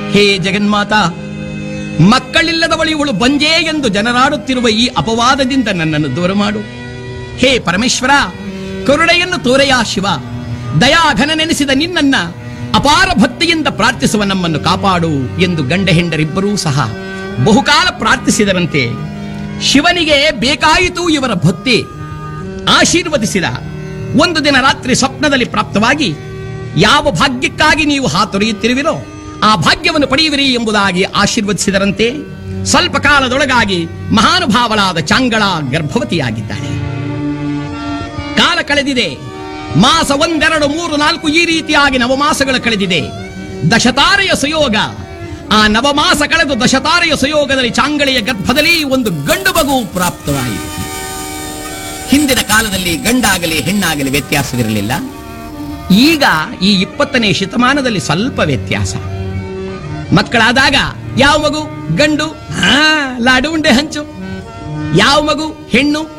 ಹೇ ಜಗನ್ಮಾತಾ ಮಕ್ಕಳಿಲ್ಲದವಳು ಇವಳು ಬಂಜೆ ಎಂದು ಜನರಾಡುತ್ತಿರುವ ಈ ಅಪವಾದದಿಂದ ನನ್ನನ್ನು ದೂರ ಮಾಡು ಹೇ ಪರಮೇಶ್ವರ ಕರುಣೆಯನ್ನು ತೋರೆಯ ಶಿವ ದಯಾಘನನೆನಿಸಿದ ನಿನ್ನನ್ನ ಅಪಾರ ಭಕ್ತಿಯಿಂದ ಪ್ರಾರ್ಥಿಸುವ ನಮ್ಮನ್ನು ಕಾಪಾಡು ಎಂದು ಗಂಡ ಹೆಂಡರಿಬ್ಬರೂ ಸಹ ಬಹುಕಾಲ ಪ್ರಾರ್ಥಿಸಿದರಂತೆ ಶಿವನಿಗೆ ಬೇಕಾಯಿತು ಇವರ ಭಕ್ತಿ ಆಶೀರ್ವದಿಸಿದ ಒಂದು ದಿನ ರಾತ್ರಿ ಸ್ವಪ್ನದಲ್ಲಿ ಪ್ರಾಪ್ತವಾಗಿ ಯಾವ ಭಾಗ್ಯಕ್ಕಾಗಿ ನೀವು ಹಾತೊರೆಯುತ್ತಿರುವಿರೋ ಆ ಭಾಗ್ಯವನ್ನು ಪಡೆಯುವಿರಿ ಎಂಬುದಾಗಿ ಆಶೀರ್ವದಿಸಿದರಂತೆ ಸ್ವಲ್ಪ ಕಾಲದೊಳಗಾಗಿ ಮಹಾನುಭಾವಳಾದ ಚಾಂಗಳ ಗರ್ಭವತಿಯಾಗಿದ್ದಾಳೆ ಕಾಲ ಕಳೆದಿದೆ ಮಾಸ ಒಂದೆರಡು ಮೂರು ನಾಲ್ಕು ಈ ರೀತಿಯಾಗಿ ನವಮಾಸಗಳು ಕಳೆದಿದೆ ದಶತಾರೆಯ ಸುಯೋಗ ಆ ನವಮಾಸ ಕಳೆದು ದಶತಾರೆಯ ಸುಯೋಗದಲ್ಲಿ ಚಾಂಗಳಿಯ ಗರ್ಭದಲ್ಲಿ ಒಂದು ಗಂಡು ಮಗು ಪ್ರಾಪ್ತವಾಯಿತು ಹಿಂದಿನ ಕಾಲದಲ್ಲಿ ಗಂಡಾಗಲಿ ಹೆಣ್ಣಾಗಲಿ ವ್ಯತ್ಯಾಸವಿರಲಿಲ್ಲ ಈಗ ಈ ಇಪ್ಪತ್ತನೇ ಶತಮಾನದಲ್ಲಿ ಸ್ವಲ್ಪ ವ್ಯತ್ಯಾಸ ಮಕ್ಕಳಾದಾಗ ಯಾವ ಮಗು ಗಂಡು ಹಾ ಲಾಡು ಉಂಡೆ ಹಂಚು ಯಾವ ಮಗು ಹೆಣ್ಣು